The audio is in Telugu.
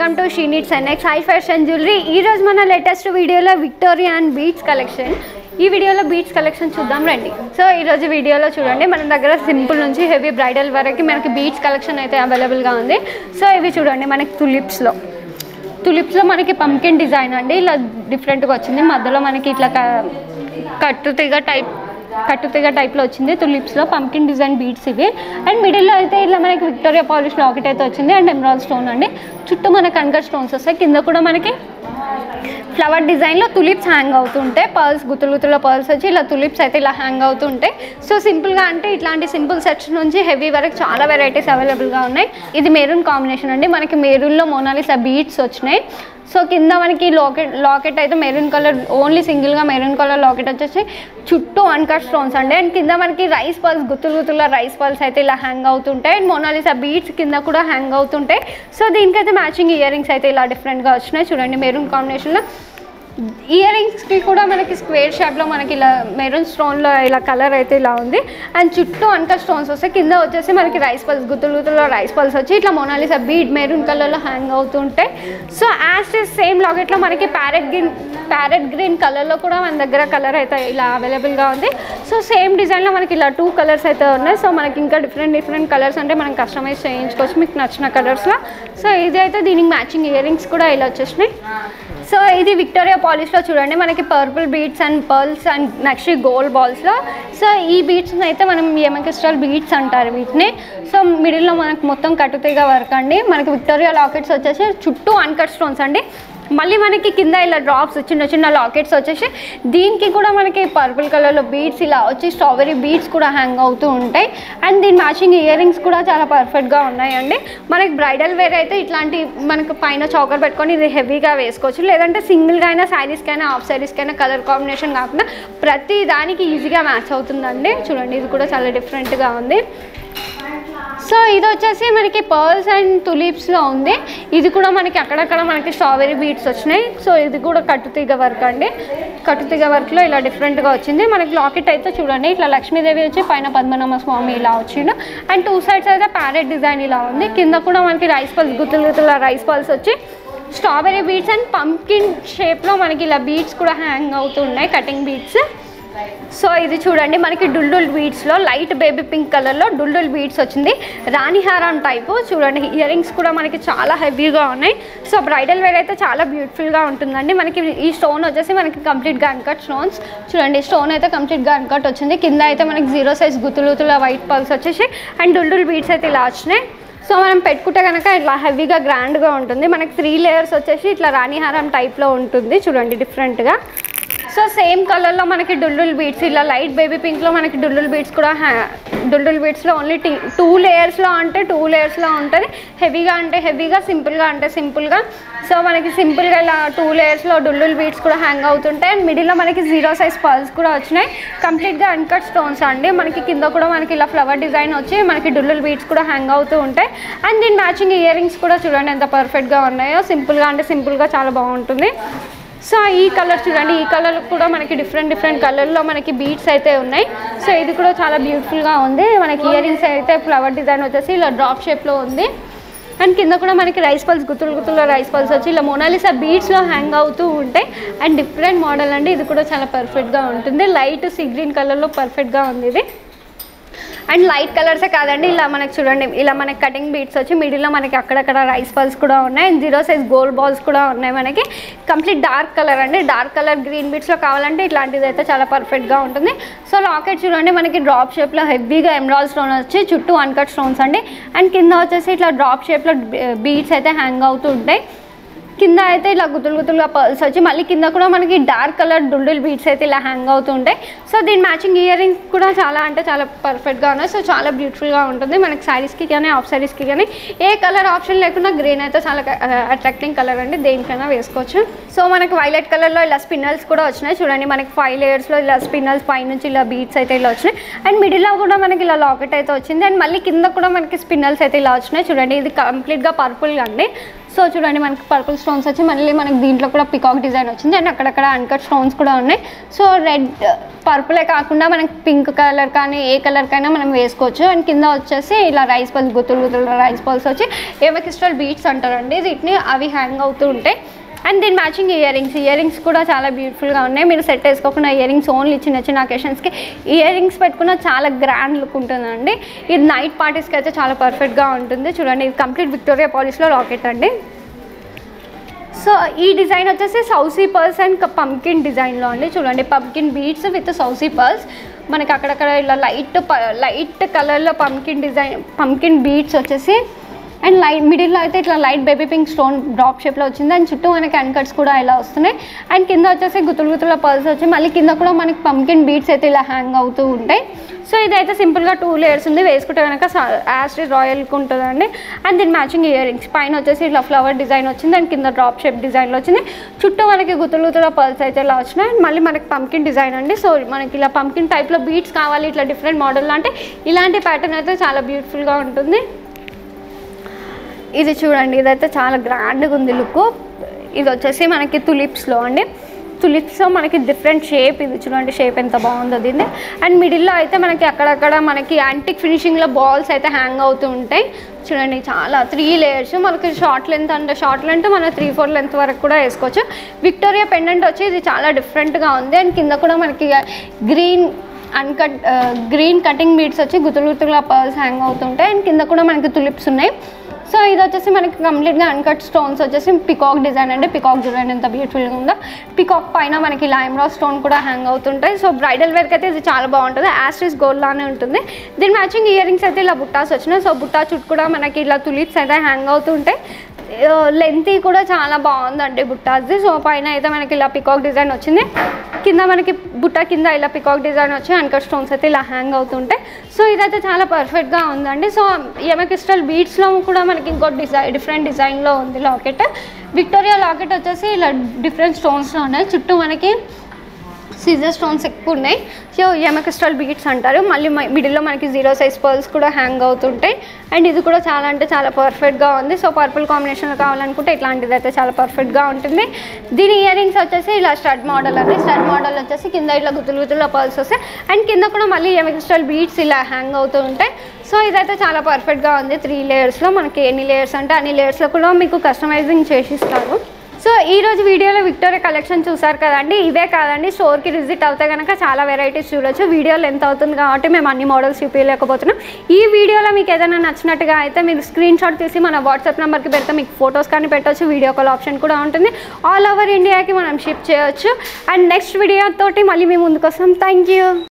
welcome to she needs NX high fashion jewellery ఈ రోజు మన లేటెస్ట్ వీడియోలో విక్టోరియా అండ్ బీట్స్ కలెక్షన్ ఈ వీడియోలో బీట్స్ కలెక్షన్ చూద్దాం రండి సో ఈ రోజు వీడియోలో చూడండి మన దగ్గర సింపుల్ నుంచి హెవీ బ్రైడల్ వరకు మనకి బీట్స్ కలెక్షన్ అయితే అవైలబుల్గా ఉంది సో ఇవి చూడండి మనకి తులిప్స్లో తులిప్స్లో మనకి పంకిన్ డిజైన్ అండి ఇలా డిఫరెంట్గా వచ్చింది మధ్యలో మనకి ఇట్లా క- కట్టుతీగ టైప్ కట్టుతీగ టైప్లో వచ్చింది తులిప్స్లో పంకిన్ డిజైన్ బీడ్స్ ఇవి అండ్ మిడిల్లో అయితే ఇట్లా మనకి విక్టోరియా పాలిష్ లాకెట్ అయితే వచ్చింది అండ్ ఎమరాల్ స్టోన్ అండి చుట్టూ మనకి కనకర్ స్టోన్స్ వస్తాయి కింద కూడా మనకి ఫ్లవర్ డిజైన్లో తులిప్స్ హ్యాంగ్ అవుతుంటాయి పర్ల్స్ గుత్తులు గుత్తుల పర్ల్స్ వచ్చి ఇలా తులిప్స్ అయితే ఇలా హ్యాంగ్ అవుతుంటాయి సో సింపుల్గా అంటే ఇట్లాంటి సింపుల్ సెట్స్ నుంచి హెవీ వరకు చాలా వెరైటీస్ అవైలబుల్గా ఉన్నాయి ఇది మెరూన్ కాంబినేషన్ అండి మనకి మెరూన్లో మోనాలిసా బీట్స్ వచ్చినాయి సో కింద మనకి లాకెట్ లాకెట్ అయితే మెరూన్ కలర్ ఓన్లీ సింగిల్గా మెరూన్ కలర్ లాకెట్ వచ్చేసి చుట్టూ అన్కట్ స్టోన్స్ అండి అండ్ కింద మనకి రైస్ పల్స్ గుత్తులు గుత్తుల రైస్ పల్స్ అయితే ఇలా హ్యాంగ్ అవుతుంటాయి అండ్ మోనాలిసా బీట్స్ కింద కూడా హ్యాంగ్ అవుతుంటాయి సో దీనికైతే మ్యాచింగ్ ఇయర్ రింగ్స్ అయితే ఇలా డిఫరెంట్గా వచ్చినాయి చూడండి మెరూన్ కాంబినేషన్లో ఇయర్ రింగ్స్కి కూడా మనకి స్క్వేర్ షేప్లో మనకి ఇలా మెరూన్ స్టోన్లో ఇలా కలర్ అయితే ఇలా ఉంది అండ్ చుట్టూ అంతా స్టోన్స్ వస్తాయి కింద వచ్చేసి మనకి రైస్ పల్స్ గుత్తులు గుత్తులో రైస్ పల్స్ వచ్చి ఇట్లా మొనాలిసా బీడ్ మెరూన్ కలర్లో హ్యాంగ్ అవుతుంటాయి సో యాజ్ సేమ్ లాకెట్లో మనకి ప్యారెట్ గ్రీన్ ప్యారెట్ గ్రీన్ కలర్లో కూడా మన దగ్గర కలర్ అయితే ఇలా అవైలబుల్గా ఉంది సో సేమ్ డిజైన్లో మనకి ఇలా టూ కలర్స్ అయితే ఉన్నాయి సో మనకి ఇంకా డిఫరెంట్ డిఫరెంట్ కలర్స్ అంటే మనం కస్టమైజ్ చేయించుకోవచ్చు మీకు నచ్చిన కలర్స్లో సో ఇది అయితే దీనికి మ్యాచింగ్ ఇయర్ రింగ్స్ కూడా ఇలా వచ్చేసినాయి సో ఇది విక్టోరియా పాలిష్లో చూడండి మనకి purple beads and pearls and next gold బాల్స్లో సో ఈ బీట్స్ అయితే మనం ఎమకిస్టాల్ బీట్స్ అంటారు వీటిని సో మిడిల్లో మనకు మొత్తం కట్టుతీగ వర్క్ అండి మనకి విక్టోరియా లాకెట్స్ వచ్చేసి చుట్టూ అన్కట్ స్టోన్స్ అండి మళ్ళీ మనకి కింద ఇలా డ్రాప్స్ చిన్న చిన్న లాకెట్స్ వచ్చేసి దీనికి కూడా మనకి పర్పుల్ కలర్లో బీడ్స్ ఇలా వచ్చి స్ట్రాబెరీ బీడ్స్ కూడా హ్యాంగ్ అవుతూ ఉంటాయి అండ్ దీని మ్యాచింగ్ ఇయర్ రింగ్స్ కూడా చాలా పర్ఫెక్ట్గా ఉన్నాయండి మనకి బ్రైడల్ వేర్ అయితే ఇట్లాంటి మనకు పైన చౌకర్ పెట్టుకొని ఇది హెవీగా వేసుకోవచ్చు లేదంటే సింగిల్గా అయినా శారీస్కైనా హాఫ్ శారీస్కైనా కలర్ కాంబినేషన్ కాకుండా ప్రతి దానికి ఈజీగా మ్యాచ్ అవుతుందండి చూడండి ఇది కూడా చాలా డిఫరెంట్గా ఉంది సో ఇది వచ్చేసి మనకి పర్ల్స్ అండ్ తులీప్స్లో ఉంది ఇది కూడా మనకి అక్కడక్కడ మనకి స్ట్రాబెరీ బీట్స్ వచ్చినాయి సో ఇది కూడా కట్టుతీగ వర్క్ అండి కట్టుతీగ వర్క్లో ఇలా డిఫరెంట్గా వచ్చింది మనకి లాకెట్ అయితే చూడండి ఇట్లా లక్ష్మీదేవి వచ్చి పైన పద్మనాభ స్వామి ఇలా వచ్చిండు అండ్ టూ సైడ్స్ అయితే ప్యారెట్ డిజైన్ ఇలా ఉంది కింద కూడా మనకి రైస్ పల్స్ గుత్తులు గుత్తుల రైస్ పల్స్ వచ్చి స్ట్రాబెరీ బీట్స్ అండ్ పంకిన్ షేప్లో మనకి ఇలా బీట్స్ కూడా హ్యాంగ్ అవుతున్నాయి కటింగ్ బీట్స్ సో ఇది చూడండి మనకి డుల్డుల్ బీడ్స్లో లైట్ బేబీ పింక్ కలర్లో డుల్డుల్ బీడ్స్ వచ్చింది రాణిహారం టైపు చూడండి ఇయర్ రింగ్స్ కూడా మనకి చాలా హెవీగా ఉన్నాయి సో బ్రైడల్ వేర్ అయితే చాలా బ్యూటిఫుల్గా ఉంటుందండి మనకి ఈ స్టోన్ వచ్చేసి మనకి కంప్లీట్గా అన్కట్ స్టోన్స్ చూడండి స్టోన్ అయితే కంప్లీట్గా అన్కట్ వచ్చింది కింద అయితే మనకి జీరో సైజ్ గుతులుతుల వైట్ పల్స్ వచ్చేసి అండ్ డుల్డుల్ బీడ్స్ అయితే ఇలా వచ్చినాయి సో మనం పెట్టుకుంటే కనుక ఇట్లా హెవీగా గ్రాండ్గా ఉంటుంది మనకి త్రీ లేయర్స్ వచ్చేసి ఇట్లా రాణిహారం టైప్లో ఉంటుంది చూడండి డిఫరెంట్గా సో సేమ్ కలర్లో మనకి డుల్డుల్ బీట్స్ ఇలా లైట్ బేబీ పింక్లో మనకి డుల్డుల్ బీట్స్ కూడా హ్యా- డుల్డుల్ బీట్స్లో ఓన్లీ టీ టూ లేయర్స్లో అంటే టూ లేయర్స్లో ఉంటుంది హెవీగా అంటే హెవీగా సింపుల్గా అంటే సింపుల్గా సో మనకి సింపుల్గా ఇలా టూ లేయర్స్లో డుల్డుల్ బీట్స్ కూడా హ్యాంగ్ అవుతుంటాయి అండ్ మిడిల్లో మనకి జీరో సైజ్ పర్ల్స్ కూడా వచ్చినాయి కంప్లీట్గా అన్కట్ స్టోన్స్ అండి మనకి కింద కూడా మనకి ఇలా ఫ్లవర్ డిజైన్ వచ్చి మనకి డుల్డుల్ బీట్స్ కూడా హ్యాంగ్ అవుతూ ఉంటాయి అండ్ దీని మ్యాచింగ్ ఇయర్ రింగ్స్ కూడా చూడండి ఎంత పర్ఫెక్ట్గా ఉన్నాయో సింపుల్గా అంటే సింపుల్గా చాలా బాగుంటుంది సో ఈ కలర్ చూడండి ఈ కలర్ కూడా మనకి డిఫరెంట్ డిఫరెంట్ కలర్లో మనకి బీట్స్ అయితే ఉన్నాయి సో ఇది కూడా చాలా బ్యూటిఫుల్గా ఉంది మనకి ఇయర్ రింగ్స్ అయితే ఫ్లవర్ డిజైన్ వచ్చేసి ఇలా డ్రాప్ షేప్లో ఉంది అండ్ కింద కూడా మనకి రైస్ పల్స్ గుత్తులు గుత్తుల రైస్ పల్స్ వచ్చి ఇలా మోనాలిసా బీట్స్లో హ్యాంగ్ అవుతూ ఉంటాయి అండ్ డిఫరెంట్ మోడల్ అండి ఇది కూడా చాలా పర్ఫెక్ట్గా ఉంటుంది లైట్ సీ గ్రీన్ కలర్లో పర్ఫెక్ట్గా ఉంది ఇది అండ్ లైట్ కలర్సే కాదండి ఇలా మనకి చూడండి ఇలా మనకి కటింగ్ బీట్స్ వచ్చి మిడిల్లో మనకి అక్కడక్కడ రైస్ పల్స్ కూడా ఉన్నాయి and zero size gold balls కూడా ఉన్నాయి మనకి కంప్లీట్ డార్క్ కలర్ అండి డార్క్ కలర్ గ్రీన్ బీట్స్లో కావాలంటే ఇట్లాంటిది అయితే చాలా పర్ఫెక్ట్గా ఉంటుంది సో లాకెట్ చూడండి మనకి డ్రాప్ షేప్లో హెవీగా ఎమరాల్ స్టోన్ వచ్చి చుట్టూ అన్కట్ స్టోన్స్ అండి అండ్ కింద వచ్చేసి ఇట్లా డ్రాప్ షేప్లో బీట్స్ అయితే హ్యాంగ్ అవుతూ ఉంటాయి కింద అయితే ఇలా గుతులు గుతులుగా పర్ల్స్ వచ్చి మళ్ళీ కింద కూడా మనకి డార్క్ కలర్ డుల్డుల్ బీట్స్ అయితే ఇలా హ్యాంగ్ అవుతుంటాయి సో దీని మ్యాచింగ్ ఇయర్ రింగ్స్ కూడా చాలా అంటే చాలా పర్ఫెక్ట్గా ఉన్నాయి సో చాలా బ్యూటిఫుల్గా ఉంటుంది మనకి శారీస్కి కానీ ఆఫ్ శారీస్కి కానీ ఏ కలర్ ఆప్షన్ లేకుండా గ్రీన్ అయితే చాలా అట్రాక్టింగ్ కలర్ అండి దేనికైనా వేసుకోవచ్చు సో మనకి వైలెట్ కలర్లో ఇలా స్పిన్నల్స్ కూడా వచ్చినాయి చూడండి మనకి ఫైవ్ లేయర్స్లో ఇలా స్పిన్నల్స్ పైనుంచి ఇలా బీట్స్ అయితే ఇలా వచ్చినాయి అండ్ మిడిల్లో కూడా మనకి ఇలా లాకెట్ అయితే వచ్చింది అండ్ మళ్ళీ కింద కూడా మనకి స్పిన్నల్స్ అయితే ఇలా వచ్చినాయి చూడండి ఇది కంప్లీట్గా పర్పుల్ అండి సో చూడండి మనకి పర్పుల్ స్టోన్స్ వచ్చి మళ్ళీ మనకి దీంట్లో కూడా పికాక్ డిజైన్ వచ్చింది అండ్ అక్కడక్కడ అన్కట్ స్టోన్స్ కూడా ఉన్నాయి సో రెడ్ పర్పులే కాకుండా మనకి పింక్ కలర్ కానీ ఏ కలర్ కైనా మనం వేసుకోవచ్చు అండ్ కింద వచ్చేసి ఇలా రైస్ పల్స్ గుత్తులు గుత్తులు రైస్ పల్స్ వచ్చి ఏమకిస్టల్ బీట్స్ అంటారండి వీటిని అవి హ్యాంగ్ అవుతూ ఉంటాయి అండ్ దీని matching earrings earrings కూడా చాలా బ్యూటిఫుల్గా ఉన్నాయి మీరు సెట్ వేసుకోకుండా ఇయర్ రింగ్స్ ఓన్లీ చిన్న చిన్న అకేషన్స్కి ఇయర్ రింగ్స్ పెట్టుకున్న చాలా గ్రాండ్ లుక్ ఉంటుందండి ఇది నైట్ పార్టీస్కి అయితే చాలా పర్ఫెక్ట్గా ఉంటుంది చూడండి ఇది కంప్లీట్ విక్టోరియా పాలిష్లో రాకెట్ అండి సో ఈ డిజైన్ వచ్చేసి సౌసీ పర్ల్స్ అండ్ పంకిన్ డిజైన్లో అండి చూడండి పంకిన్ బీడ్స్ విత్ సౌసీ పర్ల్స్ మనకి అక్కడక్కడ ఇలా లైట్ లైట్ కలర్లో పంకిన్ డిజైన్ పంకిన్ బీడ్స్ వచ్చేసి అండ్ లైట్ మిడిల్లో అయితే ఇట్లా light baby pink stone drop షేప్లో వచ్చింది అండ్ చుట్టూ మనకి అన్కట్స్ కూడా ఇలా వస్తున్నాయి అండ్ కింద వచ్చేసి గుతులు గుతుల పర్ల్స్ వచ్చి మళ్ళీ కింద కూడా మనకి పంకిన్ బీడ్స్ అయితే ఇలా హ్యాంగ్ అవుతూ ఉంటాయి సో ఇదైతే సింపుల్గా టూ లేయర్స్ ఉంది వేసుకుంటే కనుక యాస్ట్రీ రాయల్కి ఉంటుందండి అండ్ దీని మ్యాచింగ్ ఇయర్ రింగ్స్ పైన వచ్చేసి ఇట్లా ఫ్లవర్ డిజైన్ వచ్చింది అండ్ కింద డ్రాప్ షేప్ డిజైన్లో వచ్చింది చుట్టూ మనకి గుతులు గుతుల పర్ల్స్ అయితే ఇలా వచ్చినాయి అండ్ మళ్ళీ మనకి పంకిన్ డిజైన్ అండి సో మనకి ఇలా పంకిన్ టైప్లో బీట్స్ కావాలి ఇట్లా డిఫరెంట్ మోడల్ అంటే ఇలాంటి ప్యాటర్న్ అయితే చాలా బ్యూటిఫుల్గా ఉంటుంది ఇది చూడండి ఇదైతే చాలా గ్రాండ్గా ఉంది లుక్ ఇది వచ్చేసి మనకి తులిప్స్లో అండి తులిప్స్లో మనకి డిఫరెంట్ షేప్ ఇది చూడండి షేప్ ఎంత బాగుందో దీన్ని అండ్ మిడిల్లో అయితే మనకి అక్కడక్కడ మనకి యాంటిక్ ఫినిషింగ్లో బాల్స్ అయితే హ్యాంగ్ అవుతూ ఉంటాయి చూడండి చాలా త్రీ లేయర్స్ మనకి షార్ట్ లెంత్ అంటే షార్ట్ లెంత్ మన త్రీ ఫోర్ లెంత్ వరకు కూడా వేసుకోవచ్చు విక్టోరియా పెండెంట్ వచ్చి ఇది చాలా డిఫరెంట్గా ఉంది అండ్ కింద కూడా మనకి green uncut green cutting beads వచ్చి గుతులు గుతుల పర్ల్స్ హ్యాంగ్ అవుతుంటాయి అండ్ కింద కూడా మనకి తులిప్స్ ఉన్నాయి సో ఇది వచ్చేసి మనకి కంప్లీట్గా అన్కట్ స్టోన్స్ వచ్చేసి పికాక్ డిజైన్ అంటే పికాక్ డిజైన్ ఎంత బ్యూటిఫుల్గా ఉందో పికాక్ పైన మనకి లైమ్రా స్టోన్ కూడా హ్యాంగ్ అవుతుంటాయి సో బ్రైడల్ వేర్కి అయితే ఇది చాలా బాగుంటుంది యాస్ట్రీస్ గోల్డ్ లానే ఉంటుంది దీని మ్యాచింగ్ ఇయర్ రింగ్స్ అయితే ఇలా బుట్టాస్ వచ్చినాయి సో బుట్టా చుట్టూ కూడా మనకి ఇలా తులిప్స్ అయితే హ్యాంగ్ అవుతుంటాయి లెంత్ కూడా చాలా బాగుందండి బుట్టాస్ది సో పైన అయితే మనకి ఇలా పికాక్ డిజైన్ వచ్చింది కింద మనకి బుట్ట కింద ఇలా పికాక్ డిజైన్ వచ్చి అన్కట్ స్టోన్స్ అయితే ఇలా హ్యాంగ్ అవుతుంటాయి సో ఇదైతే చాలా పర్ఫెక్ట్గా ఉందండి సో ఎమకిస్టల్ బీట్స్లో కూడా మనకి ఇంకో డిజైన్ డిఫరెంట్ డిజైన్లో ఉంది లాకెట్ విక్టోరియా లాకెట్ వచ్చేసి ఇలా డిఫరెంట్ స్టోన్స్లో ఉన్నాయి చుట్టూ మనకి సీజర్ స్టోన్స్ ఎక్కువ ఉన్నాయి సో ఎమకిస్టల్ బీట్స్ అంటారు మళ్ళీ మిడిల్లో మనకి జీరో సైజ్ పర్ల్స్ కూడా హ్యాంగ్ అవుతుంటాయి అండ్ ఇది కూడా చాలా అంటే చాలా పర్ఫెక్ట్గా ఉంది సో పర్పుల్ కాంబినేషన్లో కావాలనుకుంటే ఇట్లాంటిది అయితే చాలా పర్ఫెక్ట్గా ఉంటుంది దీని ఇయర్ రింగ్స్ వచ్చేసి ఇలా స్టడ్ మోడల్ అండి స్టడ్ మోడల్ వచ్చేసి కింద ఇట్లా గుతులు గుతుల పర్ల్స్ వస్తాయి అండ్ కింద కూడా మళ్ళీ ఎమకిస్టల్ బీట్స్ ఇలా హ్యాంగ్ అవుతూ ఉంటాయి సో ఇదైతే చాలా పర్ఫెక్ట్గా ఉంది త్రీ లేయర్స్లో మనకి ఎన్ని లేయర్స్ అంటే అన్ని లేయర్స్లో కూడా మీకు కస్టమైజింగ్ చేసిస్తారు సో ఈ రోజు వీడియోలో విక్టోరియా కలెక్షన్ చూసారు కదండి ఇవే కాదండి స్టోర్కి విజిట్ అవుతే కనుక చాలా వెరైటీస్ చూడొచ్చు వీడియో లెంత్ అవుతుంది కాబట్టి మేము అన్ని మోడల్స్ చూపించలేకపోతున్నాం ఈ వీడియోలో మీకు ఏదైనా నచ్చినట్టుగా అయితే మీరు స్క్రీన్ షాట్ తీసి మన వాట్సాప్ నెంబర్కి పెడితే మీకు ఫొటోస్ కానీ పెట్టవచ్చు వీడియో కాల్ ఆప్షన్ కూడా ఉంటుంది ఆల్ ఓవర్ ఇండియాకి మనం షిప్ చేయొచ్చు అండ్ నెక్స్ట్ వీడియో తోటి మళ్ళీ మేము ముందుకు వస్తాం థ్యాంక్ యూ